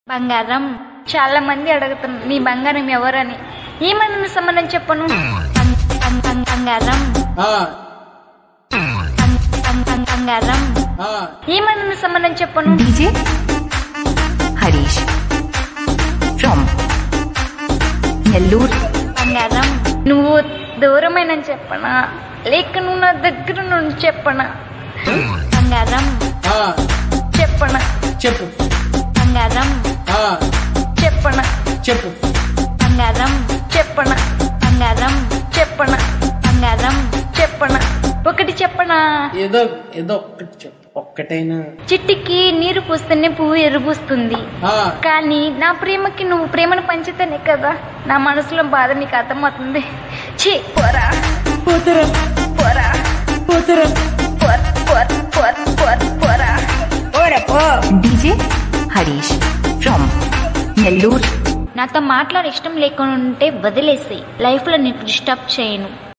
బంగారం చాలా మంది అడుగుతున్నారు నీ బంగారం ఎవరని ఏమని నువ్వు సంబంధం చెప్పను బం- బం- బం- బంగారం ఆ, బం- బం- బం- బంగారం ఆ. ఏమని నువ్వు సంబంధం చెప్పను DJ Harish from Nellore బంగారం నువ్వు దూరమైన చెప్పనా లేక నువ్వు నా దగ్గర నుండి చెప్పనా బంగారం ఆ, చెప్పనా చెప్పు బంగారం ఆ, చెప్పనా చెప్పు బంగారం చెప్పన బంగారం చెప్పన బంగారం చెప్పన ఒకటి చెప్పనా ఏదో ఏదో ఒక్కటి చెప్పు ఒక్కటైనా చిట్టికి నీరు పూస్తేనే పువ్వు ఎరుపుస్తుంది ఆ, కానీ నా ప్రేమకి నువ్వు ప్రేమను పంచితేనే కదా నా మనసులో బాధ నీకు అర్థమవుతుంది ఛీ పోరా పోతారా పోరా పోతారా పోర్ పోర్ పోర్ పోర్ పోరా పోరా పో DJ Harish from Nellore నాతో మాట్లాడే ఇష్టం లేకుండా ఉంటే వదిలేసి లైఫ్లో నీకు డిస్టర్బ్ చేయను